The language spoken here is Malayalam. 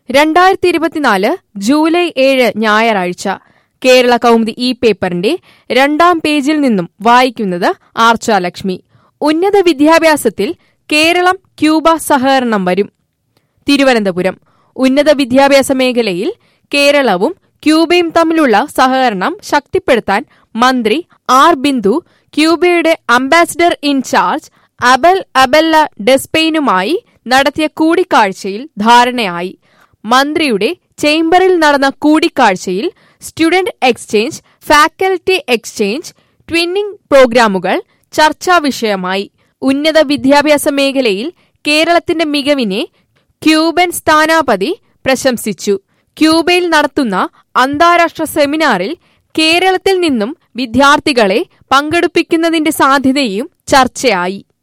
രണ്ടായിരത്തി ഇരുപത്തിനാല് ജൂലൈ ഏഴ് ഞായറാഴ്ച കേരള കൗമുദി ഈ പേപ്പറിന്റെ രണ്ടാം പേജിൽ നിന്നും വായിക്കുന്നത് ആർച്ചാലക്ഷ്മി ഉന്നത വിദ്യാഭ്യാസത്തിൽ കേരളം ക്യൂബ സഹകരണം വരും തിരുവനന്തപുരം ഉന്നത വിദ്യാഭ്യാസ മേഖലയിൽ കേരളവും ക്യൂബയും തമ്മിലുള്ള സഹകരണം ശക്തിപ്പെടുത്താൻ മന്ത്രി ആർ ബിന്ദു ക്യൂബയുടെ ambassador in charge Abel Abella ഡെസ്പെയിനുമായി നടത്തിയ കൂടിക്കാഴ്ചയിൽ ധാരണയായി മന്ത്രിയുടെ ചേംബറിൽ നടന്ന കൂടിക്കാഴ്ചയിൽ student exchange faculty exchange twinning പ്രോഗ്രാമുകൾ ചർച്ചാ വിഷയമായി ഉന്നത വിദ്യാഭ്യാസ മേഖലയിൽ കേരളത്തിന്റെ മികവിനെ ക്യൂബൻ സ്ഥാനാപതി പ്രശംസിച്ചു ക്യൂബയിൽ നടത്തുന്ന അന്താരാഷ്ട്ര സെമിനാറിൽ കേരളത്തിൽ നിന്നും വിദ്യാർത്ഥികളെ പങ്കെടുപ്പിക്കുന്നതിന്റെ സാധ്യതയും ചർച്ചയായി